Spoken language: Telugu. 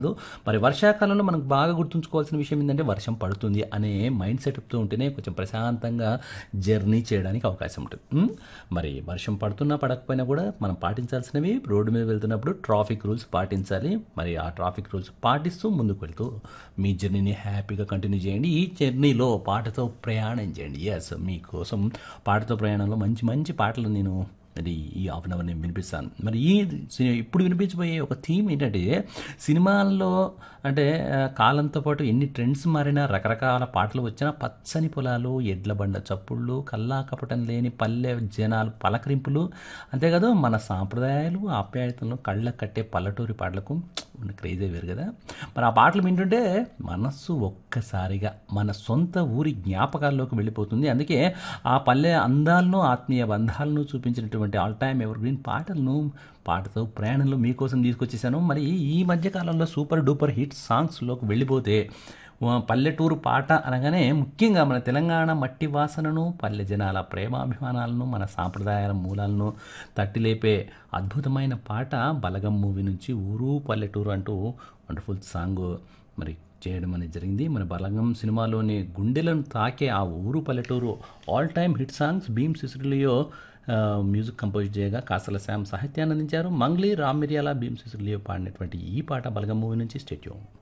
మరి వర్షాకాలంలో మనకు బాగా గుర్తుంచుకోవాల్సిన విషయం ఏంటంటే వర్షం పడుతుంది అనే మైండ్ సెటప్తో ఉంటేనే కొంచెం ప్రశాంతంగా జర్నీ చేయడానికి అవకాశం ఉంటుంది ఉమ్, మరి వర్షం పడుతున్నా పడకపోయినా కూడా మనం పాటించాల్సినవి రోడ్డు మీద వెళ్తున్నప్పుడు ట్రాఫిక్ రూల్స్ పాటించాలి మరి ఆ ట్రాఫిక్ రూల్స్ పాటిస్తూ ముందుకు వెళ్తూ మీ జర్నీని హ్యాపీగా కంటిన్యూ చేయండి ఈ జర్నీలో పాటతో ప్రయాణం చేయండి ఎస్ మీకోసం పాటతో ప్రయాణంలో మంచి మంచి పాటలు నేను మరి ఈ హాఫ్ అన్ అవర్ నేను వినిపిస్తాను మరి ఈ సి- ఇప్పుడు వినిపించబోయే ఒక థీమ్ ఏంటంటే సినిమాల్లో అంటే ఆ, కాలంతో పాటు ఎన్ని ట్రెండ్స్ మారినా రకరకాల పాటలు వచ్చినా పచ్చని పొలాలు ఎడ్ల బండ చప్పుళ్ళు కల్లా కపటం లేని పల్లె జనాలు పలకరింపులు అంతేకాదు మన సాంప్రదాయాలు ఆప్యాయతలను కళ్ళకు కట్టే పల్లెటూరి పాటలకు ఉన్న క్రేజే వేరు కదా మరి ఆ పాటలు వింటుంటే మనస్సు ఒక్కసారిగా మన సొంత ఊరి జ్ఞాపకాల్లోకి వెళ్ళిపోతుంది అందుకే ఆ పల్లె అందాలను ఆత్మీయ బంధాలను చూపించినటువంటి ఆల్ టైమ్ ఎవర్ గ్రీన్ పాటలను పాటతో ప్రయాణంలో మీకోసం తీసుకొచ్చేసాను మరి ఈ మధ్య కాలంలో సూపర్ డూపర్ హిట్ సాంగ్స్లోకి వెళ్ళిపోతే ఆ, పల్లెటూరు పాట అనగానే ముఖ్యంగా మన తెలంగాణ మట్టి వాసనను పల్లె జనాల ప్రేమాభిమానాలను మన సాంప్రదాయాల మూలాలను తట్టిలేపే అద్భుతమైన పాట బలగం మూవీ నుంచి ఊరు పల్లెటూరు అంటూ వండర్ఫుల్ సాంగ్ మరి చేయడం అనేది జరిగింది మన బలగం సినిమాలోని గుండెలను తాకే ఆ ఊరు పల్లెటూరు all time hit songs Bheems Ceciroleo ఆ, మ్యూజిక్ కంపోజ్ చేయగా కాసల శ్యామ్ సాహిత్యాన్ని అందించారు మంగ్లీ రామ్ మిరియాల భీమ్ సిసిలియో పాడినటువంటి ఈ పాట బలగం మూవీ నుంచి స్టేట్యూన్